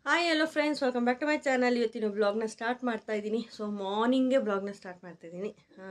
hi hello friends welcome back to my channel ಇವತ್ತಿನ ಬ್ಲಾಗ್ನ start ಮಾಡ್ತಾ ಇದ್ದೀನಿ ಸೊ ಮಾರ್ನಿಂಗೇ ಬ್ಲಾಗ್ನ ಸ್ಟಾರ್ಟ್ ಮಾಡ್ತಾ ಇದ್ದೀನಿ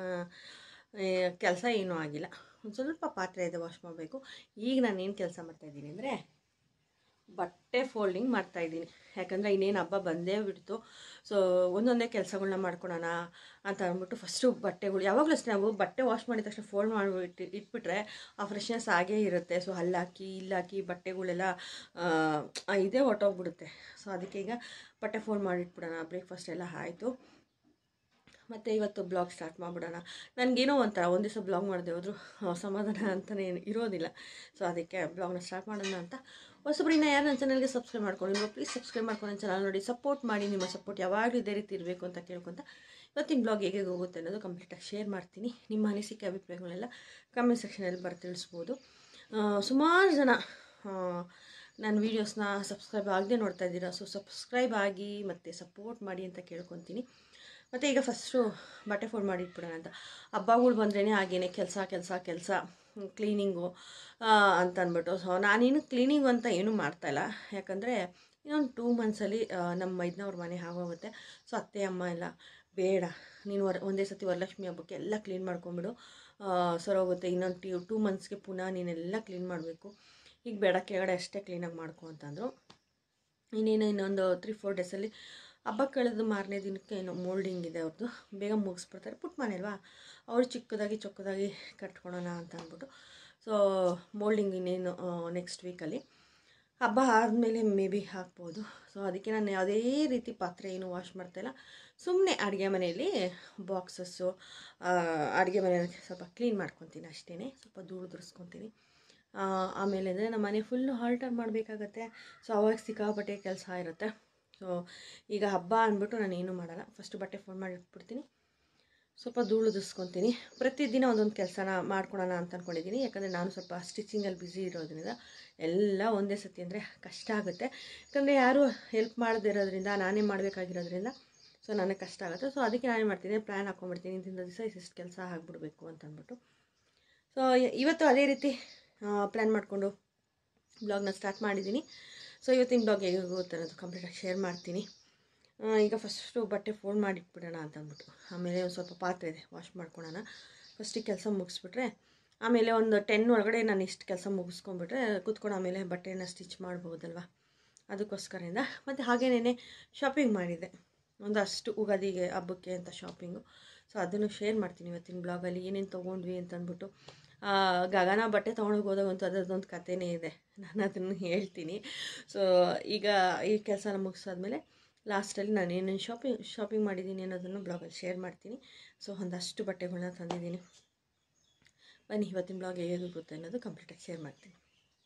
ಕೆಲಸ ಏನೂ ಆಗಿಲ್ಲ ಒಂದು ಸ್ವಲ್ಪ ಪಾತ್ರೆ ಇದೆ ವಾಶ್ ಮಾಡಬೇಕು ಈಗ ನಾನು ಏನು ಕೆಲಸ ಮಾಡ್ತಾ ಇದ್ದೀನಿ ಅಂದರೆ ಬಟ್ಟೆ ಫೋಲ್ಡಿಂಗ್ ಮಾಡ್ತಾ ಇದ್ದೀನಿ ಯಾಕಂದರೆ ಇನ್ನೇನು ಹಬ್ಬ ಬಂದೇ ಬಿಡ್ತು ಸೊ ಒಂದೊಂದೇ ಕೆಲಸಗಳನ್ನ ಮಾಡ್ಕೊಳೋಣ ಅಂತ ಅಂದ್ಬಿಟ್ಟು ಫಸ್ಟು ಬಟ್ಟೆಗಳು ಯಾವಾಗಲೂ ಅಷ್ಟೇ ನಾವು ಬಟ್ಟೆ ವಾಶ್ ಮಾಡಿದ ತಕ್ಷಣ ಫೋಲ್ಡ್ ಮಾಡಿಬಿಟ್ಟು ಇಟ್ಬಿಟ್ರೆ ಆ ಫ್ರೆಶ್ನೆಸ್ ಆಗೇ ಇರುತ್ತೆ ಸೊ ಹಲ್ಲಾಕಿ ಇಲ್ಲಾಕಿ ಬಟ್ಟೆಗಳೆಲ್ಲ ಆ, ಇದೇ ಹೊಟ್ಟೋಗ್ಬಿಡುತ್ತೆ ಸೊ ಅದಕ್ಕೆ ಈಗ ಬಟ್ಟೆ ಫೋಲ್ಡ್ ಮಾಡಿಟ್ಬಿಡೋಣ ಬ್ರೇಕ್ಫಾಸ್ಟ್ ಎಲ್ಲ ಆಯಿತು ಮತ್ತು ಇವತ್ತು ಬ್ಲಾಗ್ ಸ್ಟಾರ್ಟ್ ಮಾಡಿಬಿಡೋಣ ನನಗೇನೋ ಒಂಥರ ಒಂದು ದಿವಸ ಬ್ಲಾಗ್ ಮಾಡದೆ ಹೋದ್ರು ಆ, ಸಮಾಧಾನ ಅಂತಲೇ ಇರೋದಿಲ್ಲ ಸೊ ಅದಕ್ಕೆ ಬ್ಲಾಗ್ನ ಸ್ಟಾರ್ಟ್ ಮಾಡೋಣ ಅಂತ ಹೊಸಬ್ರಿನ ಯಾರು ನನ್ನ ಚಾನಲ್ಗೆ ಸಬ್ಸ್ಕ್ರೈಬ್ ಮಾಡ್ಕೊಂಡಿಲ್ವೋ ಪ್ಲೀಸ್ ಸಬ್ಸ್ಕ್ರೈಬ್ ಮಾಡ್ಕೊಂಡು ನನ್ನ ಚಾನಲ್ ನೋಡಿ ಸಪೋರ್ಟ್ ಮಾಡಿ ನಿಮ್ಮ ಸಪೋರ್ಟ್ ಯಾವಾಗಲೂ ಇದೇ ರೀತಿ ಇರಬೇಕು ಅಂತ ಕೇಳ್ಕೊತ ಇವತ್ತಿನ ಬ್ಲಾಗ್ ಹೇಗೆ ಹೋಗುತ್ತೆ ಅನ್ನೋದು ಕಂಪ್ಲೀಟಾಗಿ ಶೇರ್ ಮಾಡ್ತೀನಿ ನಿಮ್ಮ ಅನಿಸಿಕೆ ಅಭಿಪ್ರಾಯಗಳೆಲ್ಲ ಕಮೆಂಟ್ ಸೆಕ್ಷನಲ್ಲಿ ಬರ್ ತಿಳಿಸ್ಬೋದು ಸುಮಾರು ಜನ ನನ್ನ ವೀಡಿಯೋಸ್ನ ಸಬ್ಸ್ಕ್ರೈಬ್ ಆಗದೆ ನೋಡ್ತಾ ಇದ್ದೀರಾ ಸೊ ಸಬ್ಸ್ಕ್ರೈಬ್ ಆಗಿ ಮತ್ತು ಸಪೋರ್ಟ್ ಮಾಡಿ ಅಂತ ಕೇಳ್ಕೊತೀನಿ ಮತ್ತು ಈಗ ಫಸ್ಟು ಬಟ್ಟೆ ಫೋಲ್ಡ್ ಮಾಡಿ ಇಟ್ಬಿಡೋಣ ಅಂತ ಹಬ್ಬಗಳು ಬಂದ್ರೇ ಹಾಗೇನೆ ಕೆಲಸ ಕೆಲಸ ಕೆಲಸ ಕ್ಲೀನಿಂಗು ಅಂತ ಅಂದ್ಬಿಟ್ಟು ಸೊ ನಾನೇನು ಕ್ಲೀನಿಂಗ್ ಅಂತ ಏನೂ ಮಾಡ್ತಾಯಿಲ್ಲ ಯಾಕಂದರೆ ಇನ್ನೊಂದು ಟೂ ಮಂತ್ಸಲ್ಲಿ ನಮ್ಮ ಮೈದ್ನವ್ರ ಮನೆ ಆಗೋಗುತ್ತೆ ಸೊ ಅತ್ತೆ ಅಮ್ಮ ಎಲ್ಲ ಬೇಡ ನೀನು ವರ ಒಂದೇ ಸತಿ ವರಲಕ್ಷ್ಮಿ ಹಬ್ಬಕ್ಕೆ ಎಲ್ಲ ಕ್ಲೀನ್ ಮಾಡ್ಕೊಂಬಿಡು ಸರೋಗುತ್ತೆ ಇನ್ನೊಂದು ಟಿ ಟೂ ಮಂತ್ಸ್ಗೆ ಪುನಃ ನೀನೆಲ್ಲ ಕ್ಲೀನ್ ಮಾಡಬೇಕು ಈಗ ಬೇಡ ಕೆಳಗಡೆ ಅಷ್ಟೇ ಕ್ಲೀನಾಗಿ ಮಾಡ್ಕೊ ಅಂತಂದರು ಇನ್ನೇನು ಇನ್ನೊಂದು ತ್ರೀ ಫೋರ್ ಡೇಸಲ್ಲಿ ಹಬ್ಬ ಕಳೆದು ಮಾರನೇ ದಿನಕ್ಕೆ ಏನೋ ಮೋಲ್ಡಿಂಗ್ ಇದೆ ಅವ್ರದ್ದು ಬೇಗ ಮುಗಿಸ್ಬಿಡ್ತಾರೆ ಪುಟ್ಟ ಮನೆ ಅಲ್ವಾ ಅವ್ರು ಚಿಕ್ಕದಾಗಿ ಚೊಕ್ಕದಾಗಿ ಕಟ್ಕೊಳೋಣ ಅಂತ ಅಂದ್ಬಿಟ್ಟು ಸೊ ಮೋಲ್ಡಿಂಗ್ ಇನ್ನೇನು ನೆಕ್ಸ್ಟ್ ವೀಕಲ್ಲಿ ಹಬ್ಬ ಆದಮೇಲೆ ಮೇ ಬಿ ಹಾಕ್ಬೋದು ಸೊ ಅದಕ್ಕೆ ನಾನು ಯಾವುದೇ ರೀತಿ ಪಾತ್ರೆ ಏನು ವಾಶ್ ಮಾಡ್ತಾಯಿಲ್ಲ ಸುಮ್ಮನೆ ಅಡುಗೆ ಮನೆಯಲ್ಲಿ ಬಾಕ್ಸಸ್ಸು ಅಡುಗೆ ಮನೆಯಲ್ಲಿ ಸ್ವಲ್ಪ ಕ್ಲೀನ್ ಮಾಡ್ಕೊತೀನಿ ಅಷ್ಟೇ ಸ್ವಲ್ಪ ಧೂಳು ದುರಿಸ್ಕೊತೀನಿ ಆಮೇಲೆ ಅಂದರೆ ನಮ್ಮ ಮನೆ ಫುಲ್ಲು ಹಾಲ್ಟರ್ ಮಾಡಬೇಕಾಗತ್ತೆ ಸೊ ಅವಾಗ ಸಿಕ್ಕಾಪಟ್ಟೆ ಕೆಲಸ ಇರುತ್ತೆ ಸೊ ಈಗ ಹಬ್ಬ ಅಂದ್ಬಿಟ್ಟು ನಾನು ಏನೂ ಮಾಡಲ್ಲ ಫಸ್ಟ್ ಬಟ್ಟೆ ಫೋನ್ ಮಾಡಿ ಇಟ್ಬಿಡ್ತೀನಿ ಸ್ವಲ್ಪ ಧೂಳು ದುಸ್ಕೊತೀನಿ ಪ್ರತಿದಿನ ಒಂದೊಂದು ಕೆಲಸನ ಮಾಡ್ಕೊಳೋಣ ಅಂತ ಅಂದ್ಕೊಂಡಿದ್ದೀನಿ ಯಾಕಂದರೆ ನಾನು ಸ್ವಲ್ಪ ಸ್ಟಿಚಿಂಗಲ್ಲಿ ಬ್ಯುಸಿ ಇರೋದ್ರಿಂದ ಎಲ್ಲ ಒಂದೇ ಸತಿ ಅಂದರೆ ಕಷ್ಟ ಆಗುತ್ತೆ ಯಾಕಂದರೆ ಯಾರೂ ಹೆಲ್ಪ್ ಮಾಡದೇ ಇರೋದ್ರಿಂದ ನಾನೇ ಮಾಡಬೇಕಾಗಿರೋದ್ರಿಂದ ಸೊ ನನಗೆ ಕಷ್ಟ ಆಗುತ್ತೆ ಸೊ ಅದಕ್ಕೆ ನಾನೇ ಮಾಡ್ತೀನಿ ಪ್ಲ್ಯಾನ್ ಹಾಕ್ಕೊಂಡ್ಬಿಡ್ತೀನಿ ಇಂತಿಂಥ ದಿವಸ ಇಷ್ಟು ಕೆಲಸ ಆಗಿಬಿಡ್ಬೇಕು ಅಂತ ಅಂದ್ಬಿಟ್ಟು ಸೊ ಇವತ್ತು ಅದೇ ರೀತಿ ಪ್ಲ್ಯಾನ್ ಮಾಡಿಕೊಂಡು ಬ್ಲಾಗ್ನ ಸ್ಟಾರ್ಟ್ ಮಾಡಿದ್ದೀನಿ ಸೊ ಇವತ್ತಿನ ಬ್ಲಾಗ್ ಹೇಗೆ ಹೋಗುತ್ತೆ ಅನ್ನೋದು ಕಂಪ್ಲೀಟಾಗಿ ಶೇರ್ ಮಾಡ್ತೀನಿ ಆ, ಈಗ ಫಸ್ಟು ಬಟ್ಟೆ ಫೋಲ್ಡ್ ಮಾಡಿಟ್ಬಿಡೋಣ ಅಂತ ಅಂದ್ಬಿಟ್ಟು ಆಮೇಲೆ ಒಂದು ಸ್ವಲ್ಪ ಪಾತ್ರೆ ಇದೆ ವಾಶ್ ಮಾಡ್ಕೊಳೋಣ ಫಸ್ಟಿಗೆ ಕೆಲಸ ಮುಗಿಸ್ಬಿಟ್ರೆ ಆಮೇಲೆ ಒಂದು ಟೆನ್ ಒಳಗಡೆ ನಾನು ಇಷ್ಟು ಕೆಲಸ ಮುಗಿಸ್ಕೊಂಡ್ಬಿಟ್ರೆ ಕೂತ್ಕೊಂಡು ಆಮೇಲೆ ಬಟ್ಟೆನ ಸ್ಟಿಚ್ ಮಾಡ್ಬೋದಲ್ವ ಅದಕ್ಕೋಸ್ಕರದಿಂದ ಮತ್ತು ಹಾಗೇನೇ ಶಾಪಿಂಗ್ ಮಾಡಿದೆ ಒಂದಷ್ಟು ಉಗಾದಿಗೆ ಹಬ್ಬಕ್ಕೆ ಅಂತ ಶಾಪಿಂಗು ಸೊ ಅದನ್ನು ಶೇರ್ ಮಾಡ್ತೀನಿ ಇವತ್ತಿನ ಬ್ಲಾಗಲ್ಲಿ ಏನೇನು ತೊಗೊಂಡ್ವಿ ಅಂತ ಅಂದ್ಬಿಟ್ಟು ಆ, ಗಗನ ಬಟ್ಟೆ ತೊಗೊಂಡೋಗಿ ಹೋದಾಗಂತೂ ಅದರದ್ದೊಂದು ಕಥೆನೇ ಇದೆ ನಾನು ಅದನ್ನು ಹೇಳ್ತೀನಿ ಸೊ ಈಗ ಈ ಕೆಲಸನ ಮುಗಿಸಾದ್ಮೇಲೆ ಲಾಸ್ಟಲ್ಲಿ ನಾನು ಏನೇನು ಶಾಪಿಂಗ್ ಶಾಪಿಂಗ್ ಮಾಡಿದ್ದೀನಿ ಅನ್ನೋದನ್ನು ಬ್ಲಾಗಲ್ಲಿ ಶೇರ್ ಮಾಡ್ತೀನಿ ಸೊ ಒಂದಷ್ಟು ಬಟ್ಟೆಗಳನ್ನ ತಂದಿದ್ದೀನಿ ಬನ್ನಿ ಇವತ್ತಿನ ಬ್ಲಾಗ್ ಹೇಗೆ ಗೊತ್ತೆ ಅನ್ನೋದು ಕಂಪ್ಲೀಟಾಗಿ ಶೇರ್ ಮಾಡ್ತೀನಿ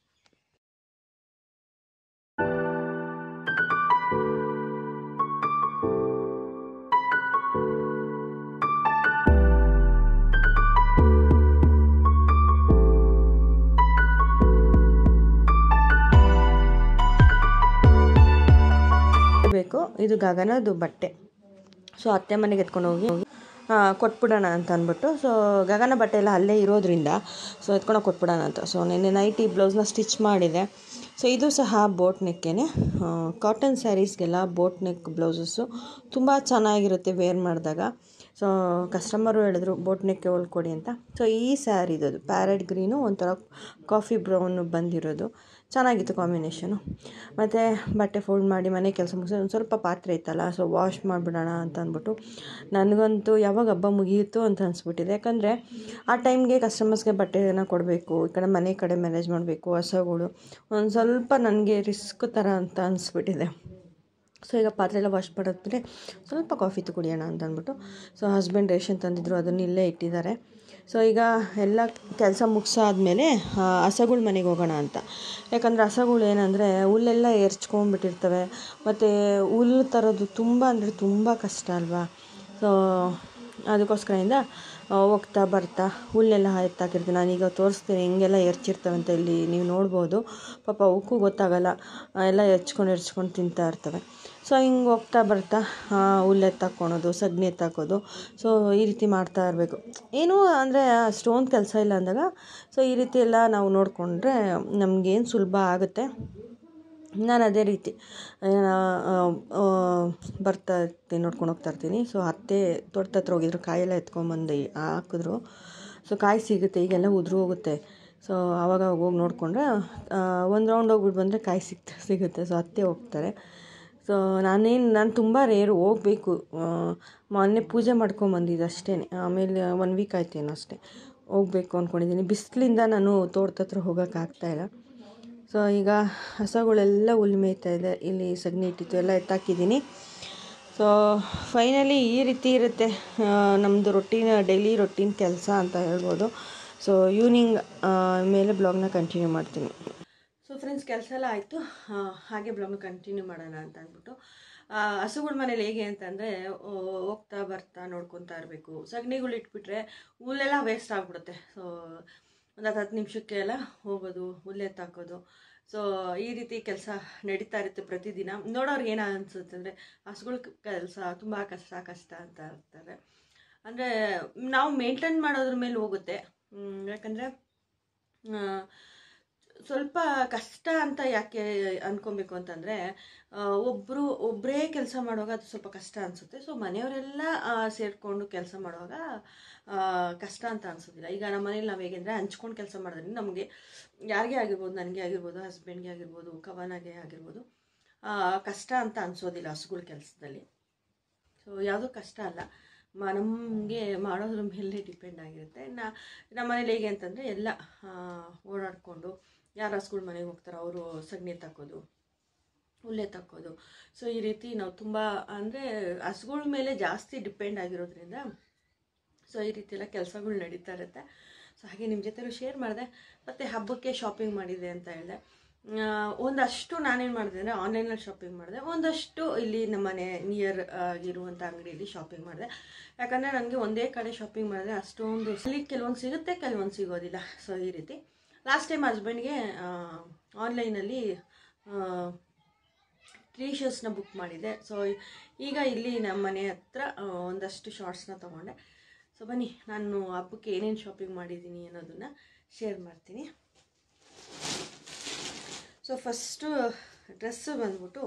ಬೇಕು ಇದು ಗಗನದು ಬಟ್ಟೆ ಸೊ ಅತ್ತೆ ಮನೆಗೆ ಎತ್ಕೊಂಡು ಹೋಗಿ ಆ, ಕೊಟ್ಬಿಡೋಣ ಅಂತ ಅಂದ್ಬಿಟ್ಟು ಸೊ ಗಗನ ಬಟ್ಟೆ ಎಲ್ಲ ಅಲ್ಲೇ ಇರೋದ್ರಿಂದ ಸೊ ಎತ್ಕೊಂಡು ಕೊಟ್ಬಿಡೋಣ ಅಂತ ಸೊ ನೆನ್ನೆ ನೈಟ್ ಈ ಬ್ಲೌಸ್ನ ಸ್ಟಿಚ್ ಮಾಡಿದೆ ಸೊ ಇದು ಸಹ ಬೋಟ್ ನೆಕ್ಕೇನೆ ಕಾಟನ್ ಸ್ಯಾರೀಸ್ಗೆಲ್ಲ ಬೋಟ್ ನೆಕ್ ಬ್ಲೌಸಸ್ಸು ತುಂಬ ಚೆನ್ನಾಗಿರುತ್ತೆ ವೇರ್ ಮಾಡಿದಾಗ ಸೊ ಕಸ್ಟಮರು ಹೇಳಿದ್ರು ಬೋಟ್ ನೆಕ್ಕೆ ಹೊಲ್ಕೊಡಿ ಅಂತ ಸೊ ಈ ಸ್ಯಾರಿದು ಪ್ಯಾರೆಟ್ ಗ್ರೀನು ಒಂಥರ ಕಾಫಿ ಬ್ರೌನು ಬಂದಿರೋದು ಚೆನ್ನಾಗಿತ್ತು ಕಾಂಬಿನೇಷನು ಮತ್ತು ಬಟ್ಟೆ ಫೋಲ್ಡ್ ಮಾಡಿ ಮನೆ ಕೆಲಸ ಮುಗಿಸಿ ಒಂದು ಸ್ವಲ್ಪ ಪಾತ್ರೆ ಇತ್ತಲ್ಲ ಸೊ ವಾಶ್ ಮಾಡಿಬಿಡೋಣ ಅಂತ ಅಂದ್ಬಿಟ್ಟು ನನಗಂತೂ ಯಾವಾಗ ಹಬ್ಬ ಮುಗಿಯುತ್ತೋ ಅಂತ ಅನಿಸ್ಬಿಟ್ಟಿದೆ ಯಾಕಂದರೆ ಆ ಟೈಮ್ಗೆ ಕಸ್ಟಮರ್ಸ್ಗೆ ಬಟ್ಟೆನ ಕೊಡಬೇಕು ಈ ಕಡೆ ಮನೆ ಕಡೆ ಮ್ಯಾನೇಜ್ ಮಾಡಬೇಕು ಹಸಗಳು ಒಂದು ಸ್ವಲ್ಪ ನನಗೆ ರಿಸ್ಕ್ ಥರ ಅಂತ ಅನಿಸ್ಬಿಟ್ಟಿದೆ ಸೊ ಈಗ ಪಾತ್ರೆ ಎಲ್ಲ ವಾಶ್ ಮಾಡಿದ್ಮೇಲೆ ಸ್ವಲ್ಪ ಕಾಫಿ ಕುಡಿಯೋಣ ಅಂತ ಅಂದ್ಬಿಟ್ಟು ಸೊ ಹಸ್ಬೆಂಡ್ ರೇಷನ್ ತಂದಿದ್ರು ಅದನ್ನು ಇಲ್ಲೇ ಇಟ್ಟಿದ್ದಾರೆ ಸೊ ಈಗ ಎಲ್ಲ ಕೆಲಸ ಮುಗಿಸಾದ್ಮೇಲೆ ಹಸಗಳ ಮನೆಗೆ ಹೋಗೋಣ ಅಂತ ಯಾಕಂದರೆ ಹಸಗಳು ಏನಂದರೆ ಹುಲ್ಲೆಲ್ಲ ಎರ್ಚ್ಕೊಂಡ್ಬಿಟ್ಟಿರ್ತವೆ ಮತ್ತು ಹುಲ್ಲು ತರೋದು ತುಂಬ ಅಂದರೆ ತುಂಬ ಕಷ್ಟ ಅಲ್ವಾ ಸೊ ಅದಕ್ಕೋಸ್ಕರದಿಂದ ಆ, ಹೋಗ್ತಾ ಬರ್ತಾ ಹುಲ್ಲೆಲ್ಲ ಎತ್ತಾಕಿರ್ತೀನಿ ನಾನೀಗ ತೋರಿಸ್ತೀನಿ ಹೆಂಗೆಲ್ಲ ಎರ್ಚಿರ್ತವೆ ಅಂತ ಇಲ್ಲಿ ನೀವು ನೋಡ್ಬೋದು ಪಾಪ ಅವಕ್ಕೂ ಗೊತ್ತಾಗಲ್ಲ ಆ, ಎಲ್ಲ ಎರ್ಚ್ಕೊಂಡು ಎರ್ಚ್ಕೊಂಡು ತಿಂತಾ ಇರ್ತವೆ ಸೊ ಹಿಂಗೆ ಹೋಗ್ತಾ ಬರ್ತಾ ಆ, ಹುಲ್ಲು ಎತ್ತಾಕೊಳೋದು ಸಗಣಿ ಎತ್ತಾಕೋದು ಸೊ ಈ ರೀತಿ ಮಾಡ್ತಾ ಇರಬೇಕು ಏನೂ ಅಂದರೆ ಅಷ್ಟೊಂದು ಕೆಲಸ ಇಲ್ಲ ಅಂದಾಗ ಸೊ ಈ ರೀತಿ ಎಲ್ಲ ನಾವು ನೋಡಿಕೊಂಡ್ರೆ ನಮಗೇನು ಸುಲಭ ಆಗುತ್ತೆ ನಾನು ಅದೇ ರೀತಿ ಆ, ಆ, ಬರ್ತಾ ಇರ್ತೀನಿ ನೋಡ್ಕೊಂಡು ಹೋಗ್ತಾ ಇರ್ತೀನಿ ಸೊ ಅತ್ತೆ ತೋಟದ ಹತ್ರ ಹೋಗಿದ್ರು ಕಾಯೆಲ್ಲ ಎತ್ಕೊಂಬಂದು ಹಾಕಿದ್ರು ಸೊ ಕಾಯಿ ಸಿಗುತ್ತೆ ಈಗೆಲ್ಲ ಉದುರು ಹೋಗುತ್ತೆ ಸೊ ಆವಾಗ ಹೋಗಿ ನೋಡಿಕೊಂಡ್ರೆ ಒಂದು ರೌಂಡ್ ಹೋಗ್ಬಿಟ್ಟು ಬಂದರೆ ಕಾಯಿ ಸಿಗ್ತಾ ಸಿಗುತ್ತೆ ಸೊ ಅತ್ತೆ ಹೋಗ್ತಾರೆ ಸೊ ನಾನೇನು ನಾನು ತುಂಬ ರೇರು ಹೋಗಬೇಕು ಮೊನ್ನೆ ಪೂಜೆ ಮಾಡ್ಕೊಂಬಂದಿದ್ದು ಅಷ್ಟೇ ಆಮೇಲೆ ಒನ್ ವೀಕ್ ಆಯ್ತೇನೋ ಅಷ್ಟೇ ಹೋಗ್ಬೇಕು ಅಂದ್ಕೊಂಡಿದ್ದೀನಿ ಬಿಸಿಲಿಂದ ನಾನು ತೋಟದ ಹತ್ರ ಹೋಗೋಕ್ಕಾಗ್ತಾಯಿಲ್ಲ ಸೊ ಈಗ ಹಸಗಳೆಲ್ಲ ಹುಲ್ಲು ಮೇಯ್ತಾ ಇದೆ ಇಲ್ಲಿ ಸಗಣಿ ಇಟ್ಟಿತ್ತು ಎಲ್ಲ ಎತ್ತಾಕಿದ್ದೀನಿ ಸೊ ಫೈನಲಿ ಈ ರೀತಿ ಇರುತ್ತೆ ನಮ್ಮದು ರೊಟೀನ್ ಡೈಲಿ ರೊಟೀನ್ ಕೆಲಸ ಅಂತ ಹೇಳ್ಬೋದು ಸೊ ಈವ್ನಿಂಗ್ ಮೇಲೆ ಬ್ಲಾಗ್ನ ಕಂಟಿನ್ಯೂ ಮಾಡ್ತೀನಿ ಸೊ ಫ್ರೆಂಡ್ಸ್ ಕೆಲಸ ಎಲ್ಲ ಆಯಿತು ಹಾಗೆ ಬ್ಲಾಗ್ನ ಕಂಟಿನ್ಯೂ ಮಾಡೋಣ ಅಂತ ಅಂದ್ಬಿಟ್ಟು ಆ, ಹಸುಗಳ ಮನೇಲಿ ಹೇಗೆ ಅಂತಂದರೆ ಹೋಗ್ತಾ ಬರ್ತಾ ನೋಡ್ಕೊತಾ ಇರಬೇಕು ಸಗಣಿಗಳು ಇಟ್ಬಿಟ್ರೆ ಹುಲ್ಲೆಲ್ಲ ವೇಸ್ಟ್ ಆಗಿಬಿಡುತ್ತೆ ಸೊ ಒಂದು ಹತ್ತು ಹತ್ತು ನಿಮಿಷಕ್ಕೆ ಎಲ್ಲ ಹೋಗೋದು ಹುಲ್ಲೆತ್ತಾಕೋದು ಸೊ ಈ ರೀತಿ ಕೆಲಸ ನಡೀತಾ ಇರುತ್ತೆ ಪ್ರತಿದಿನ ನೋಡೋರ್ಗೆ ಏನು ಅನ್ಸುತ್ತೆ ಅಂದರೆ ಹಸುಗಳ ಕೆಲಸ ತುಂಬ ಕಷ್ಟ ಕಷ್ಟ ಅಂತ ಇರ್ತಾರೆ ಅಂದರೆ ನಾವು ಮೇಂಟೈನ್ ಮಾಡೋದ್ರ ಮೇಲೆ ಹೋಗುತ್ತೆ ಹ್ಮ್, ಯಾಕಂದರೆ ಸ್ವಲ್ಪ ಕಷ್ಟ ಅಂತ ಯಾಕೆ ಅನ್ಕೊಬೇಕು ಅಂತಂದರೆ ಒಬ್ಬರು ಒಬ್ಬರೇ ಕೆಲಸ ಮಾಡುವಾಗ ಅದು ಸ್ವಲ್ಪ ಕಷ್ಟ ಅನಿಸುತ್ತೆ ಸೊ ಮನೆಯವರೆಲ್ಲ ಸೇರಿಕೊಂಡು ಕೆಲಸ ಮಾಡುವಾಗ ಆ, ಕಷ್ಟ ಅಂತ ಅನಿಸೋದಿಲ್ಲ ಈಗ ನಮ್ಮ ಮನೇಲಿ ನಾವು ಹೇಗೆಂದರೆ ಹಂಚ್ಕೊಂಡು ಕೆಲಸ ಮಾಡೋದ್ರಿಂದ ನಮಗೆ ಯಾರಿಗೇ ಆಗಿರ್ಬೋದು ನನಗೆ ಆಗಿರ್ಬೋದು ಹಸ್ಬೆಂಡ್ಗೆ ಆಗಿರ್ಬೋದು ಕವನಾಗೆ ಆಗಿರ್ಬೋದು ಆ, ಕಷ್ಟ ಅಂತ ಅನಿಸೋದಿಲ್ಲ ಹಸುಗಳ ಕೆಲಸದಲ್ಲಿ ಸೊ ಯಾವುದೂ ಕಷ್ಟ ಅಲ್ಲ ಮ ನಮಗೆ ಮಾಡೋದ್ರ ಮೇಲೆ ಡಿಪೆಂಡ್ ಆಗಿರುತ್ತೆ ನಾ ನಮ್ಮ ಮನೇಲಿ ಹೇಗೆ ಅಂತಂದರೆ ಎಲ್ಲ ಆ, ಓಡಾಡಿಕೊಂಡು ಯಾರು ಹಸ್ಗಳ ಮನೆಗೆ ಹೋಗ್ತಾರೋ ಅವರು ಸಗಣಿ ತಕ್ಕೋದು ಹುಲ್ಲೆ ತಕ್ಕೋದು ಸೊ ಈ ರೀತಿ ನಾವು ತುಂಬ ಅಂದರೆ ಹಸುಗಳ ಮೇಲೆ ಜಾಸ್ತಿ ಡಿಪೆಂಡ್ ಆಗಿರೋದ್ರಿಂದ ಸೊ ಈ ರೀತಿ ಎಲ್ಲ ಕೆಲಸಗಳು ನಡೀತಾ ಇರುತ್ತೆ ಸೊ ಹಾಗೆ ನಿಮ್ಮ ಜೊತೆಲೂ ಶೇರ್ ಮಾಡಿದೆ ಮತ್ತು ಹಬ್ಬಕ್ಕೆ ಶಾಪಿಂಗ್ ಮಾಡಿದೆ ಅಂತ ಹೇಳಿದೆ ಆ, ಒಂದಷ್ಟು ನಾನೇನು ಮಾಡಿದೆ ಅಂದರೆ ಆನ್ಲೈನಲ್ಲಿ ಶಾಪಿಂಗ್ ಮಾಡಿದೆ ಒಂದಷ್ಟು ಇಲ್ಲಿ ನಮ್ಮ ಮನೆ ನಿಯರ್ ಇರುವಂಥ ಅಂಗಡಿಯಲ್ಲಿ ಶಾಪಿಂಗ್ ಮಾಡಿದೆ ಯಾಕಂದರೆ ನನಗೆ ಒಂದೇ ಕಡೆ ಶಾಪಿಂಗ್ ಮಾಡಿದ್ರೆ ಅಷ್ಟೊಂದು ಇಲ್ಲಿ ಕೆಲವೊಂದು ಸಿಗುತ್ತೆ ಕೆಲವೊಂದು ಸಿಗೋದಿಲ್ಲ ಸೊ ಈ ರೀತಿ ಲಾಸ್ಟ್ ಟೈಮ್ ಹಸ್ಬೆಂಡ್ಗೆ ಆನ್ಲೈನಲ್ಲಿ ತ್ರೀ ಶರ್ಟ್ಸ್ನ ಬುಕ್ ಮಾಡಿದ್ದೆ ಸೊ ಈಗ ಇಲ್ಲಿ ನಮ್ಮ ಮನೆ ಹತ್ರ ಆ, ಒಂದಷ್ಟು ಶಾರ್ಟ್ಸ್ನ ತೊಗೊಂಡೆ ಸೊ ಬನ್ನಿ ನಾನು ಹಬ್ಬಕ್ಕೆ ಏನೇನು ಶಾಪಿಂಗ್ ಮಾಡಿದ್ದೀನಿ ಅನ್ನೋದನ್ನು ಶೇರ್ ಮಾಡ್ತೀನಿ ಸೊ ಫಸ್ಟು ಡ್ರೆಸ್ಸು ಬಂದ್ಬಿಟ್ಟು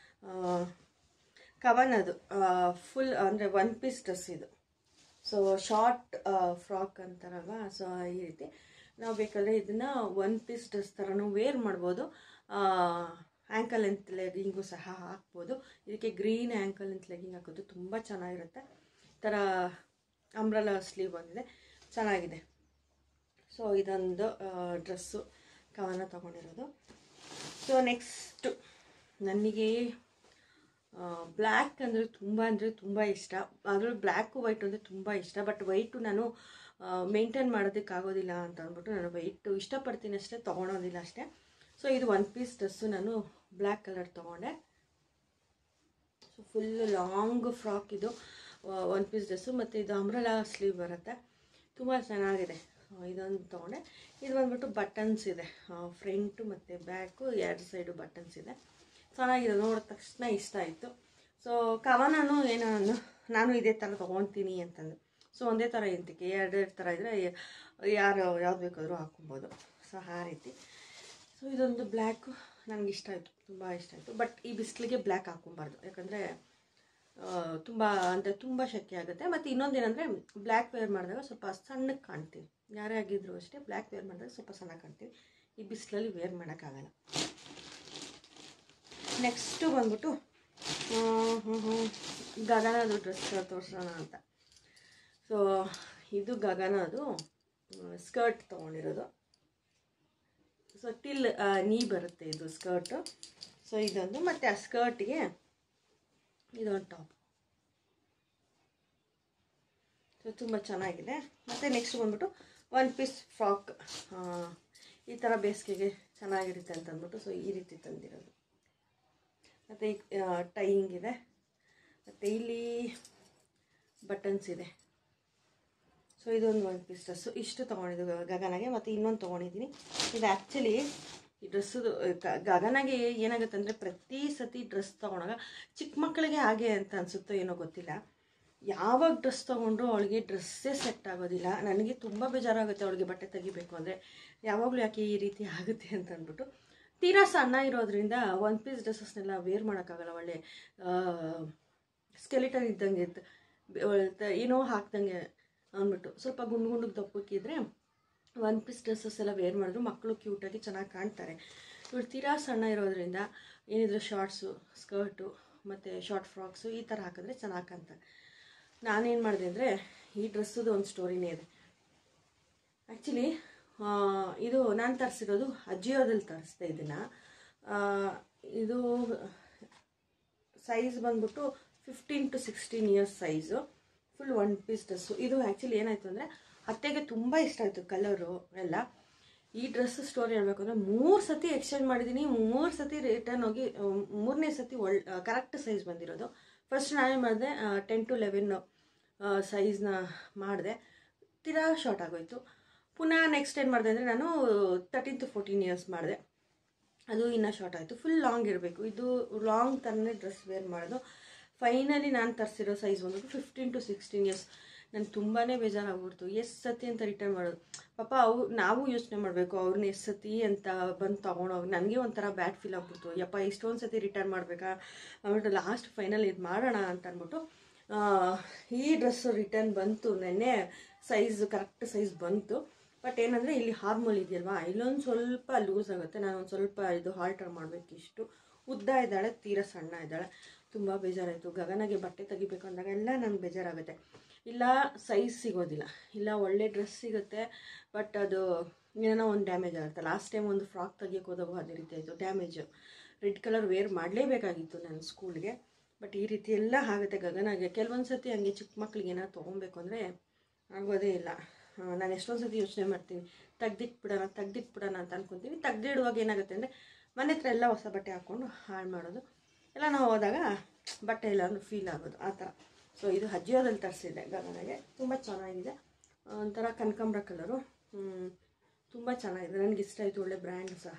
ಕವನದು ಫುಲ್ ಅಂದರೆ ಒನ್ ಪೀಸ್ ಡ್ರೆಸ್ ಇದು ಸೊ ಶಾರ್ಟ್ ಫ್ರಾಕ್ ಅಂತಾರಲ್ವ ಸೊ ಈ ರೀತಿ ನಾವು ಬೇಕಾದರೆ ಇದನ್ನು ಒನ್ ಪೀಸ್ ಡ್ರೆಸ್ ಥರನೂ ವೇರ್ ಮಾಡ್ಬೋದು ಆ್ಯಂಕಲ್ ಲೆಂತ್ ಲೆಗಿಂಗು ಸಹ ಹಾಕ್ಬೋದು ಇದಕ್ಕೆ ಗ್ರೀನ್ ಆ್ಯಂಕಲ್ ಲೆಂತ್ ಲೆಗಿಂಗ್ ಹಾಕೋದು ತುಂಬ ಚೆನ್ನಾಗಿರುತ್ತೆ ಈ ಥರ ಅಂಬ್ರಲ ಸ್ಲೀವ್ ಬಂದಿದೆ ಚೆನ್ನಾಗಿದೆ ಸೊ ಇದೊಂದು ಡ್ರೆಸ್ಸು ಕವನ ತೊಗೊಂಡಿರೋದು ಸೊ ನೆಕ್ಸ್ಟು ನನಗೆ ಬ್ಲ್ಯಾಕ್ ಅಂದರೆ ತುಂಬ ಅಂದರೆ ತುಂಬ ಇಷ್ಟ ಅದರಲ್ಲಿ ಬ್ಲ್ಯಾಕು ವೈಟ್ ಅಂದರೆ ತುಂಬ ಇಷ್ಟ ಬಟ್ ವೈಟು ನಾನು ಮೇಂಟೈನ್ ಮಾಡೋದಕ್ಕಾಗೋದಿಲ್ಲ ಅಂತ ಅಂದ್ಬಿಟ್ಟು ನಾನು ವೈಟು ಇಷ್ಟಪಡ್ತೀನಿ ಅಷ್ಟೇ ತೊಗೊಳೋದಿಲ್ಲ ಅಷ್ಟೇ ಸೊ ಇದು ಒನ್ ಪೀಸ್ ಡ್ರೆಸ್ಸು ನಾನು ಬ್ಲ್ಯಾಕ್ ಕಲರ್ ತೊಗೊಂಡೆ ಸೊ ಫುಲ್ಲು ಲಾಂಗ್ ಫ್ರಾಕ್ ಇದು ಒನ್ ಪೀಸ್ ಡ್ರೆಸ್ಸು ಮತ್ತು ಇದು ಅಂಬ್ರಲಾ ಸ್ಲೀವ್ ಬರುತ್ತೆ ತುಂಬ ಚೆನ್ನಾಗಿದೆ ಆ, ಇದೊಂದು ತೊಗೊಂಡೆ ಇದು ಬಂದ್ಬಿಟ್ಟು ಬಟನ್ಸ್ ಇದೆ ಫ್ರಂಟು ಮತ್ತು ಬ್ಯಾಕು ಎರಡು ಸೈಡು ಬಟನ್ಸ್ ಇದೆ ಚೆನ್ನಾಗಿದೆ ನೋಡಿದ ತಕ್ಷಣ ಇಷ್ಟ ಆಯಿತು ಸೊ ಕವನನು ಏನೋ ನಾನು ನಾನು ಇದೇ ಥರ ತೊಗೊತೀನಿ ಅಂತಂದು ಸೊ ಒಂದೇ ಥರ ಎಂತಕ್ಕೆ ಎರಡೆರಡು ಥರ ಇದ್ದರೆ ಯಾರು ಯಾವ್ದು ಬೇಕಾದರೂ ಹಾಕೊಬೋದು ಸೊ ಆ ರೀತಿ ಸೊ ಇದೊಂದು ಬ್ಲ್ಯಾಕು ನನಗೆ ಇಷ್ಟ ಆಯಿತು ತುಂಬ ಇಷ್ಟ ಆಯಿತು ಬಟ್ ಈ ಬಿಸಿಲಿಗೆ ಬ್ಲ್ಯಾಕ್ ಹಾಕೊಬಾರ್ದು ಯಾಕಂದರೆ ತುಂಬ ಅಂದರೆ ತುಂಬ ಶೆಕೆ ಆಗುತ್ತೆ ಮತ್ತು ಇನ್ನೊಂದೇನೆಂದರೆ ಬ್ಲ್ಯಾಕ್ ವೇರ್ ಮಾಡಿದಾಗ ಸ್ವಲ್ಪ ಸಣ್ಣಗೆ ಕಾಣ್ತೀವಿ ಯಾರೇ ಆಗಿದ್ರು ಅಷ್ಟೇ ಬ್ಲ್ಯಾಕ್ ವೇರ್ ಮಾಡಿದಾಗ ಸ್ವಲ್ಪ ಸಣ್ಣ ಕಾಣ್ತೀವಿ ಈ ಬಿಸಿಲಲ್ಲಿ ವೇರ್ ಮಾಡೋಕ್ಕಾಗಲ್ಲ ನೆಕ್ಸ್ಟು ಬಂದ್ಬಿಟ್ಟು ಆ, ಹ್ಮ್, ಹ್ಮ್, ಗಗನದು ಡ್ರೆಸ್ ತೋರಿಸೋಣ ಅಂತ ಸೊ ಇದು ಗಗನದು ಸ್ಕರ್ಟ್ ತೊಗೊಂಡಿರೋದು ಸೊ ಟಿಲ್ ನೀ ಬರುತ್ತೆ ಇದು ಸ್ಕರ್ಟು ಸೊ ಇದೊಂದು ಮತ್ತು ಆ ಸ್ಕರ್ಟ್ಗೆ ಇದೊಂದು ಟಾಪ್ ಸೊ ತುಂಬ ಚೆನ್ನಾಗಿದೆ ಮತ್ತು ನೆಕ್ಸ್ಟ್ ಬಂದ್ಬಿಟ್ಟು ಒನ್ ಪೀಸ್ ಫ್ರಾಕ್ ಈ ಥರ ಬೇಸಿಗೆಗೆ ಚೆನ್ನಾಗಿರುತ್ತೆ ಅಂತ ಅಂದ್ಬಿಟ್ಟು ಸೊ ಈ ರೀತಿ ತಂದಿರೋದು ಮತ್ತು ಈ ಟೈಯಿಂಗ್ ಇದೆ ಮತ್ತು ಇಲ್ಲಿ ಬಟನ್ಸ್ ಇದೆ ಸೊ ಇದೊಂದು ಒನ್ ಪೀಸ್ ಡ್ರೆಸ್ಸು ಇಷ್ಟು ತೊಗೊಂಡಿದ್ದು ಗಗನಗೆ ಮತ್ತು ಇನ್ನೊಂದು ತೊಗೊಂಡಿದ್ದೀನಿ ಇದು ಆ್ಯಕ್ಚುಲಿ ಈ ಡ್ರೆಸ್ಸದು ಗಗನಗೆ ಏನಾಗುತ್ತೆ ಅಂದರೆ ಪ್ರತಿ ಸತಿ ಡ್ರೆಸ್ ತೊಗೊಂಡಾಗ ಚಿಕ್ಕ ಮಕ್ಕಳಿಗೆ ಹಾಗೆ ಅಂತ ಅನಿಸುತ್ತೋ ಏನೋ ಗೊತ್ತಿಲ್ಲ ಯಾವಾಗ ಡ್ರೆಸ್ ತೊಗೊಂಡ್ರು ಅವಳಿಗೆ ಡ್ರೆಸ್ಸೇ ಸೆಟ್ ಆಗೋದಿಲ್ಲ ನನಗೆ ತುಂಬ ಬೇಜಾರಾಗುತ್ತೆ ಅವಳಿಗೆ ಬಟ್ಟೆ ತೆಗಿಬೇಕು ಅಂದರೆ ಯಾವಾಗಲೂ ಯಾಕೆ ಈ ರೀತಿ ಆಗುತ್ತೆ ಅಂತ ಅಂದ್ಬಿಟ್ಟು ತೀರಾ ಸಣ್ಣ ಇರೋದ್ರಿಂದ ಒನ್ ಪೀಸ್ ಡ್ರೆಸ್ಸಸ್ನೆಲ್ಲ ವೇರ್ ಮಾಡೋಕ್ಕಾಗಲ್ಲ ಒಳ್ಳೆ ಸ್ಕೆಲಿಟನ್ ಇದ್ದಂಗೆ ಇತ್ತು ಬೆ- ಒಳ್ಳೆ ಏನೋ ಹಾಕ್ದಂಗೆ ಅಂದ್ಬಿಟ್ಟು ಸ್ವಲ್ಪ ಗುಂಡು ಗುಂಡಿಗೆ ದಪ್ಪಕ್ಕಿದ್ರೆ ಒನ್ ಪೀಸ್ ಡ್ರೆಸ್ಸಸ್ ಎಲ್ಲ ವೇರ್ ಮಾಡಿದ್ರು ಮಕ್ಕಳು ಕ್ಯೂಟಾಗಿ ಚೆನ್ನಾಗಿ ಕಾಣ್ತಾರೆ ಇವ್ರು ತೀರಾ ಸಣ್ಣ ಇರೋದ್ರಿಂದ ಏನಿದ್ರು ಶಾರ್ಟ್ಸು ಸ್ಕರ್ಟು ಮತ್ತು ಶಾರ್ಟ್ ಫ್ರಾಕ್ಸು ಈ ಥರ ಹಾಕಿದ್ರೆ ಚೆನ್ನಾಗಿ ಕಾಣ್ತಾರೆ ನಾನೇನು ಮಾಡಿದೆ ಅಂದರೆ ಈ ಡ್ರೆಸ್ಸದು ಒಂದು ಸ್ಟೋರಿನೇ ಇದೆ ಆ್ಯಕ್ಚುಲಿ ಇದು ನಾನು ತರಿಸಿರೋದು ಅಜಿಯೋದಲ್ಲಿ ತರಿಸ್ದೆ ಇದನ್ನು ಇದು ಸೈಜ್ ಬಂದ್ಬಿಟ್ಟು fifteen to sixteen years size full one piece dress ಇದು ಆ್ಯಕ್ಚುಲಿ ಏನಾಯಿತು ಅಂದರೆ ಅತ್ತೆಗೆ ತುಂಬ ಇಷ್ಟ ಆಯಿತು ಕಲರು ಎಲ್ಲ ಈ ಡ್ರೆಸ್ ಸ್ಟೋರಿ ಹೇಳ್ಬೇಕು ಅಂದರೆ ಮೂರು ಸತಿ ಎಕ್ಸ್ಚೇಂಜ್ ಮಾಡಿದ್ದೀನಿ ಮೂರು ಸತಿ ರಿಟರ್ನ್ ಹೋಗಿ ಮೂರನೇ ಸತಿ ಒಳ್ ಕರೆಕ್ಟ್ ಸೈಜ್ ಬಂದಿರೋದು ಫಸ್ಟ್ ನಾನೇನು ಮಾಡಿದೆ ಟೆನ್ ಟು ಲೆವೆನ್ ಸೈಜ್ನ ಮಾಡಿದೆ ತೀರಾ ಶಾರ್ಟ್ ಆಗೋಯ್ತು ಪುನಃ ನೆಕ್ಸ್ಟ್ ಏನು ಮಾಡಿದೆ ಅಂದರೆ ನಾನು ತರ್ಟೀನ್ ಟು ಫೋರ್ಟೀನ್ ಇಯರ್ಸ್ ಮಾಡಿದೆ ಅದು ಇನ್ನೂ ಶಾರ್ಟ್ ಆಯಿತು ಫುಲ್ ಲಾಂಗ್ ಇರಬೇಕು ಇದು ಲಾಂಗ್ ಥರನೇ ಡ್ರೆಸ್ ವೇರ್ ಮಾಡೋದು ಫೈನಲಿ ನಾನು ತರಿಸಿರೋ ಸೈಜ್ ಬಂದ್ಬಿಟ್ಟು ಫಿಫ್ಟೀನ್ ಟು ಸಿಕ್ಸ್ಟೀನ್ ಇಯರ್ಸ್ ನನಗೆ ತುಂಬಾ ಬೇಜಾರಾಗ್ಬಿಡ್ತು ಎಷ್ಟು ಸತಿ ಅಂತ ರಿಟರ್ನ್ ಮಾಡೋದು ಪಾಪ ಅವು ನಾವು ಯೋಚನೆ ಮಾಡಬೇಕು ಅವ್ರನ್ನ ಎಷ್ಟು ಸತಿ ಅಂತ ಬಂದು ತೊಗೊಂಡೋಗಿ ನನಗೆ ಒಂಥರ ಬ್ಯಾಡ್ ಫೀಲ್ ಆಗ್ಬಿಡ್ತು ಯಪ್ಪ ಇಷ್ಟೊಂದು ಸತಿ ರಿಟರ್ನ್ ಮಾಡಬೇಕಾ ಅಂದ್ಬಿಟ್ಟು ಲಾಸ್ಟ್ ಫೈನಲ್ ಇದು ಮಾಡೋಣ ಅಂತ ಅಂದ್ಬಿಟ್ಟು ಆ, ಈ ಡ್ರೆಸ್ ರಿಟರ್ನ್ ಬಂತು ನೆನ್ನೆ ಸೈಜ್ ಕರೆಕ್ಟ್ ಸೈಜ್ ಬಂತು ಬಟ್ ಏನಂದರೆ ಇಲ್ಲಿ ಹಾರ್ಮೋಲ್ ಇದೆಯಲ್ವಾ ಇಲ್ಲೊಂದು ಸ್ವಲ್ಪ ಲೂಸ್ ಆಗುತ್ತೆ ನಾನು ಒಂದು ಸ್ವಲ್ಪ ಇದು ಹಾಲ್ಟರ್ ಮಾಡಬೇಕು ಇಷ್ಟು ಉದ್ದ ಇದ್ದಾಳೆ ತೀರಾ ಸಣ್ಣ ಇದ್ದಾಳೆ ತುಂಬ ಬೇಜಾರಾಯಿತು ಗಗನಗೆ ಬಟ್ಟೆ ತೆಗಿಬೇಕು ಅಂದಾಗ ಎಲ್ಲ ನನಗೆ ಬೇಜಾರಾಗುತ್ತೆ ಇಲ್ಲ ಸೈಜ್ ಸಿಗೋದಿಲ್ಲ ಇಲ್ಲ ಒಳ್ಳೆ ಡ್ರೆಸ್ ಸಿಗುತ್ತೆ ಬಟ್ ಅದು ಏನೋ ಒಂದು ಡ್ಯಾಮೇಜ್ ಆಗುತ್ತೆ ಲಾಸ್ಟ್ ಟೈಮ್ ಒಂದು ಫ್ರಾಕ್ ತೆಗಿಯೋಕೆ ಹೋದಾಗ ಅದೇ ರೀತಿ ಆಯಿತು ಡ್ಯಾಮೇಜು ರೆಡ್ ಕಲರ್ ವೇರ್ ಮಾಡಲೇಬೇಕಾಗಿತ್ತು ನನ್ನ ಸ್ಕೂಲ್ಗೆ ಬಟ್ ಈ ರೀತಿ ಎಲ್ಲ ಆಗುತ್ತೆ ಗಗನಾಗೆ ಕೆಲವೊಂದು ಸತಿ ಹಂಗೆ ಚಿಕ್ಕ ಮಕ್ಳಿಗೆ ಏನಾದ್ರು ತೊಗೊಬೇಕು ಅಂದರೆ ಆಗೋದೇ ಇಲ್ಲ ಆ, ನಾನು ಎಷ್ಟೊಂದು ಸತಿ ಯೋಚನೆ ಮಾಡ್ತೀನಿ ತೆಗ್ದಿಟ್ಬಿಡೋಣ ತೆಗ್ದಿಟ್ಬಿಡೋಣ ಅಂತ ಅನ್ಕೊತೀನಿ ತೆಗ್ದಿಡುವಾಗ ಏನಾಗುತ್ತೆ ಅಂದರೆ ಮನೆ ಹತ್ರ ಎಲ್ಲ ಹೊಸ ಬಟ್ಟೆ ಹಾಕ್ಕೊಂಡು ಹಾಳು ಮಾಡೋದು ಎಲ್ಲ ನಾವು ಹೋದಾಗ ಬಟ್ಟೆ ಇಲ್ಲ ಅಂದ್ರೆ ಫೀಲ್ ಆಗೋದು ಆ ಥರ ಸೊ ಇದು ಹಜ್ಜಿಯೋದಲ್ಲಿ ತರಿಸಿದ್ದೆ ಗಗನಗೆ ತುಂಬ ಚೆನ್ನಾಗಿದೆ ಒಂಥರ ಕನಕಾಂಬ್ರ ಕಲರು ತುಂಬ ಚೆನ್ನಾಗಿದೆ ನನಗೆ ಇಷ್ಟ ಆಯಿತು ಒಳ್ಳೆ ಬ್ರ್ಯಾಂಡ್ ಸಹ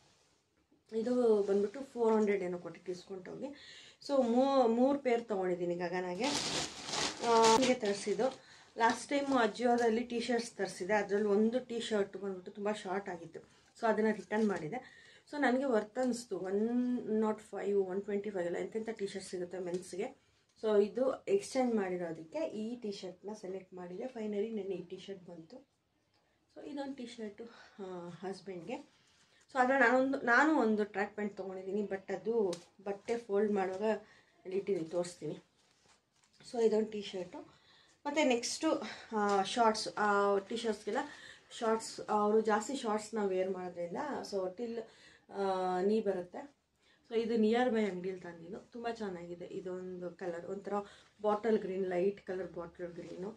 ಇದು ಬಂದ್ಬಿಟ್ಟು ಫೋರ್ ಹಂಡ್ರೆಡ್ ಏನೋ ಕೊಟ್ಟು ಡಿಸ್ಕೌಂಟ್ ಹೋಗಿ ಸೊ ಮೂರು ಪೇರ್ ತೊಗೊಂಡಿದ್ದೀನಿ ಗಗನಾಗೆ ಹೀಗೆ ತರಿಸಿದ್ದು ಲಾಸ್ಟ್ ಟೈಮು ಅಜಿಯೋದಲ್ಲಿ ಟೀ ಶರ್ಟ್ಸ್ ತರಿಸಿದೆ ಅದರಲ್ಲಿ ಒಂದು ಟೀ ಶರ್ಟ್ ಬಂದ್ಬಿಟ್ಟು ತುಂಬ ಶಾರ್ಟ್ ಆಗಿತ್ತು ಸೊ ಅದನ್ನು ರಿಟರ್ನ್ ಮಾಡಿದೆ ಸೊ ನನಗೆ ವರ್ತ್ ಅನಿಸ್ತು one not five one twenty five ಎಲ್ಲ ಎಂತೆಂಥ ಟೀ ಶರ್ಟ್ ಸಿಗುತ್ತೆ ಮೆನ್ಸ್ಗೆ ಸೊ ಇದು ಎಕ್ಸ್ಚೇಂಜ್ ಮಾಡಿರೋದಕ್ಕೆ ಈ ಟೀ ಶರ್ಟ್ನ ಸೆಲೆಕ್ಟ್ ಮಾಡಿದೆ ಫೈನಲಿ ನೆನ್ನೆ ಈ ಟೀ ಶರ್ಟ್ ಬಂತು ಸೊ ಇದೊಂದು ಟೀ ಶರ್ಟು ಹಸ್ಬೆಂಡ್ಗೆ ಸೊ ಆದರೆ ನಾನೊಂದು ನಾನು ಒಂದು ಟ್ರ್ಯಾಕ್ ಪ್ಯಾಂಟ್ ತೊಗೊಂಡಿದ್ದೀನಿ ಬಟ್ ಅದು ಬಟ್ಟೆ ಫೋಲ್ಡ್ ಮಾಡುವಾಗ ಅಲ್ಲಿ ಇಟ್ಟಿದ್ದೀನಿ ತೋರಿಸ್ತೀನಿ ಸೊ ಇದೊಂದು ಟೀ ಶರ್ಟು ಮತ್ತು ನೆಕ್ಸ್ಟು ಶಾರ್ಟ್ಸ್ ಟೀ ಶರ್ಟ್ಸ್ಗೆಲ್ಲ ಶಾರ್ಟ್ಸ್ ಅವರು ಜಾಸ್ತಿ ಶಾರ್ಟ್ಸ್ನ ವೇರ್ ಮಾಡೋದ್ರಿಂದ ಸೊ ಟಿಲ್ ನೀ ಬರುತ್ತೆ ಸೊ ಇದು ನಿಯರ್ ಬೈ ಅಂಗಡಿಯಲ್ಲಿ ತಂದಿದ್ದು ತುಂಬ ಚೆನ್ನಾಗಿದೆ ಇದೊಂದು ಕಲರ್ ಒಂಥರ bottle green light colour bottle green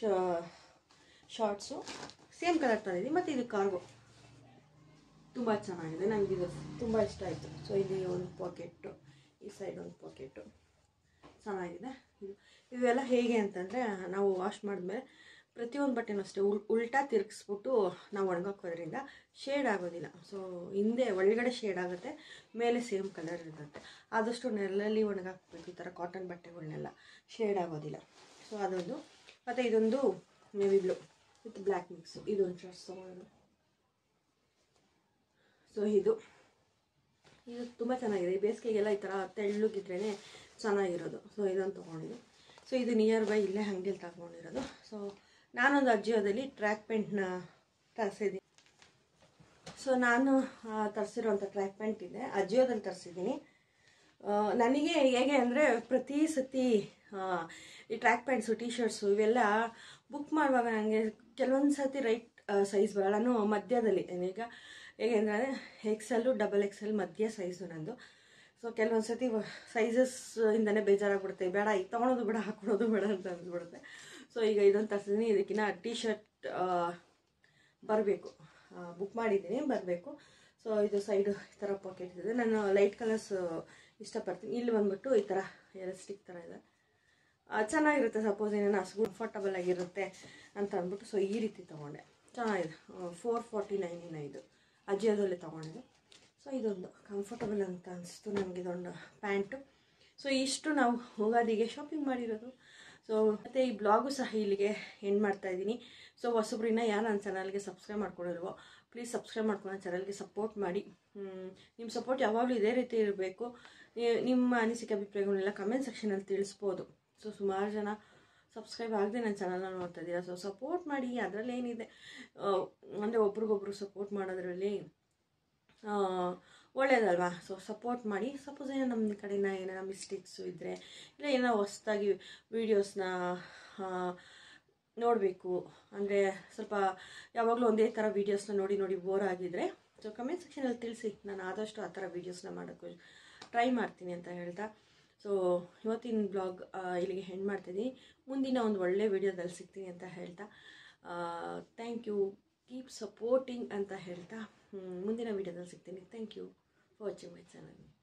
shorts same colour ತಂದಿದ್ದೀನಿ ಮತ್ತು ಇದು ಕಾರ್ಗೋ ತುಂಬ ಚೆನ್ನಾಗಿದೆ ನನಗೆ ಇದು ತುಂಬ ಇಷ್ಟ ಆಯಿತು ಸೊ ಇಲ್ಲಿ ಒಂದು ಪಾಕೆಟ್ಟು ಈ ಸೈಡ್ ಒಂದು ಪಾಕೆಟ್ಟು ಚೆನ್ನಾಗಿದೆ ಇದು ಇವೆಲ್ಲ ಹೇಗೆ ಅಂತಂದರೆ ನಾವು ವಾಶ್ ಮಾಡಿದ್ಮೇಲೆ ಪ್ರತಿಯೊಂದು ಬಟ್ಟೆನೂ ಅಷ್ಟೇ ಉಲ್ ಉಲ್ಟಾ ತಿರುಗಿಸ್ಬಿಟ್ಟು ನಾವು ಒಣಗಾಕೋದ್ರಿಂದ ಶೇಡ್ ಆಗೋದಿಲ್ಲ ಸೊ ಹಿಂದೆ ಒಳಗಡೆ ಶೇಡ್ ಆಗುತ್ತೆ ಮೇಲೆ ಸೇಮ್ ಕಲರ್ ಇರುತ್ತೆ ಆದಷ್ಟು ನೆರಳಲ್ಲಿ ಒಣಗಾಕ್ಬೇಕು ಈ ಥರ ಕಾಟನ್ ಬಟ್ಟೆಗಳನ್ನೆಲ್ಲ ಶೇಡ್ ಆಗೋದಿಲ್ಲ ಸೊ ಅದೊಂದು ಮತ್ತು ಇದೊಂದು navy blue with black mix ಇದೊಂದು ಡ್ರೆಸ್ ತೊಗೊಂಡು ಸೊ ಇದು ಇದು ತುಂಬ ಚೆನ್ನಾಗಿದೆ ಈ ಬೇಸಿಗೆಗೆಲ್ಲ ಈ ಥರ ತೆಳ್ಳಗಿದ್ರೇ ಚೆನ್ನಾಗಿರೋದು ಸೊ ಇದೊಂದು ತೊಗೊಂಡಿದ್ದು ಸೊ ಇದು ನಿಯರ್ ಬೈ ಇಲ್ಲೇ ಅಂಗಡಿಯಲ್ಲಿ ತಗೊಂಡಿರೋದು ಸೊ ನಾನೊಂದು ಅಜ್ಜಿಯೋದಲ್ಲಿ ಟ್ರ್ಯಾಕ್ ಪ್ಯಾಂಟ್ನ ತರಿಸಿದ್ದೀನಿ ಸೊ ನಾನು ತರಿಸಿರೋಂಥ ಟ್ರ್ಯಾಕ್ ಪ್ಯಾಂಟ್ ಇದೆ ಅಜಿಯೋದಲ್ಲಿ ತರಿಸಿದ್ದೀನಿ ನನಗೆ ಹೇಗೆ ಅಂದರೆ ಪ್ರತಿ ಸತಿ ಆ, ಈ ಟ್ರ್ಯಾಕ್ ಪ್ಯಾಂಟ್ಸು ಟಿ ಶರ್ಟ್ಸು ಇವೆಲ್ಲ ಬುಕ್ ಮಾಡುವಾಗ ನನಗೆ ಕೆಲವೊಂದು ಸತಿ ರೈಟ್ ಸೈಜ್ ಬರಲ್ಲ ನಾನು ಮಧ್ಯದಲ್ಲಿ ಈಗ ಹೇಗೆ ಅಂದರೆ ಎಕ್ಸೆಲ್ಲು ಡಬಲ್ ಎಕ್ಸೆಲ್ ಮಧ್ಯ ಸೈಜು ನಂದು ಸೊ ಕೆಲವೊಂದು ಸತಿ ಸೈಜಸ್ ಇಂದನೇ ಬೇಜಾರಾಗ್ಬಿಡುತ್ತೆ ಬೇಡ ಈಗ ತೊಗೊಳೋದು ಬೇಡ ಹಾಕೊಳ್ಳೋದು ಬೇಡ ಅಂತ ಅಂದ್ಬಿಡುತ್ತೆ ಸೊ ಈಗ ಇದೊಂದು ತರಿಸಿದ್ದೀನಿ ಇದಕ್ಕಿನ್ನ ಟಿ ಶರ್ಟ್ ಬರಬೇಕು ಬುಕ್ ಮಾಡಿದ್ದೀನಿ ಬರಬೇಕು ಸೊ ಇದು ಸೈಡು ಈ ಥರ ಪಾಕೆಟ್ ಇದೆ ನಾನು ಲೈಟ್ ಕಲರ್ಸ್ ಇಷ್ಟಪಡ್ತೀನಿ ಇಲ್ಲಿ ಬಂದ್ಬಿಟ್ಟು ಈ ಥರ ಎಲಾಸ್ಟಿಕ್ ಥರ ಇದೆ ಆ, ಚೆನ್ನಾಗಿರುತ್ತೆ ಸಪೋಸ್ ಏನೇನು ಅಷ್ಟು ಕಂಫರ್ಟಬಲ್ ಆಗಿರುತ್ತೆ ಅಂತ ಅಂದ್ಬಿಟ್ಟು ಸೊ ಈ ರೀತಿ ತೊಗೊಂಡೆ ಚೆನ್ನಾಗಿದೆ ಫೋರ್ ಫಾರ್ಟಿ ನೈನಿನ ಇದು ಅಜಿಯೋದಲ್ಲೇ ತೊಗೊಂಡಿದ್ದು ಸೊ ಇದೊಂದು ಕಂಫರ್ಟಬಲ್ ಅಂತ ಅನಿಸ್ತು ನನಗೆ ಇದೊಂದು ಪ್ಯಾಂಟು ಸೊ ಇಷ್ಟು ನಾವು ಯುಗಾದಿಗೆ ಶಾಪಿಂಗ್ ಮಾಡಿರೋದು ಸೊ ಮತ್ತು ಈ ಬ್ಲಾಗು ಸಹ ಇಲ್ಲಿಗೆ ಎಂಡ್ ಮಾಡ್ತಾ ಇದ್ದೀನಿ ಸೊ ಹೊಸಬ್ರಿನ ಯಾರು ನನ್ನ ಚಾನಲ್ಗೆ ಸಬ್ಸ್ಕ್ರೈಬ್ ಮಾಡ್ಕೊಂಡಿಲ್ವೋ ಪ್ಲೀಸ್ ಸಬ್ಸ್ಕ್ರೈಬ್ ಮಾಡ್ಕೊಂಡು ಚಾನಲ್ಗೆ ಸಪೋರ್ಟ್ ಮಾಡಿ ಹ್ಮ್, ನಿಮ್ಮ ಸಪೋರ್ಟ್ ಯಾವಾಗಲೂ ಇದೇ ರೀತಿ ಇರಬೇಕು ನಿಮ್ಮ ಅನಿಸಿಕೆ ಅಭಿಪ್ರಾಯಗಳನ್ನೆಲ್ಲ ಕಮೆಂಟ್ ಸೆಕ್ಷನಲ್ಲಿ ತಿಳಿಸ್ಬೋದು ಸೊ ಸುಮಾರು ಜನ ಸಬ್ಸ್ಕ್ರೈಬ್ ಆಗದೆ ನನ್ನ ಚಾನಲ್ನ ನೋಡ್ತಾ ಇದ್ದೀರಾ ಸೊ ಸಪೋರ್ಟ್ ಮಾಡಿ ಅದರಲ್ಲಿ ಏನಿದೆ ಅಂದರೆ ಒಬ್ರಿಗೊಬ್ರು ಸಪೋರ್ಟ್ ಮಾಡೋದ್ರಲ್ಲಿ ಆ, ಒಳ್ಳೇದಲ್ವಾ ಸೊ ಸಪೋರ್ಟ್ ಮಾಡಿ ಸಪೋಸ್ ಏನೋ ನಮ್ಮ ಕಡೆಯಿಂದ ಏನಾರ ಮಿಸ್ಟೇಕ್ಸು ಇದ್ದರೆ ಇಲ್ಲ ಏನೋ ಹೊಸ್ದಾಗಿ ವೀಡಿಯೋಸ್ನ ನೋಡಬೇಕು ಅಂದರೆ ಸ್ವಲ್ಪ ಯಾವಾಗಲೂ ಒಂದೇ ಥರ ವೀಡಿಯೋಸ್ನ ನೋಡಿ ನೋಡಿ ಬೋರ್ ಆಗಿದ್ರೆ ಸೊ ಕಮೆಂಟ್ ಸೆಕ್ಷನಲ್ಲಿ ತಿಳಿಸಿ ನಾನು ಆದಷ್ಟು ಆ ಥರ ವೀಡಿಯೋಸ್ನ ಮಾಡೋಕ್ಕೆ ಟ್ರೈ ಮಾಡ್ತೀನಿ ಅಂತ ಹೇಳ್ತಾ ಸೊ ಇವತ್ತಿನ ಬ್ಲಾಗ್ ಇಲ್ಲಿಗೆ ಹೆಣ್ಣು ಮಾಡ್ತಿದ್ದೀನಿ ಮುಂದಿನ ಒಂದು ಒಳ್ಳೆ ವೀಡಿಯೋದಲ್ಲಿ ಸಿಗ್ತೀನಿ ಅಂತ ಹೇಳ್ತಾ ಥ್ಯಾಂಕ್ ಯು ಕೀಪ್ ಸಪೋರ್ಟಿಂಗ್ ಅಂತ ಹೇಳ್ತಾ ಹ್ಮ್, ಮುಂದಿನ ವೀಡಿಯೋದಲ್ಲಿ ಸಿಗ್ತೀನಿ thank you for watching my channel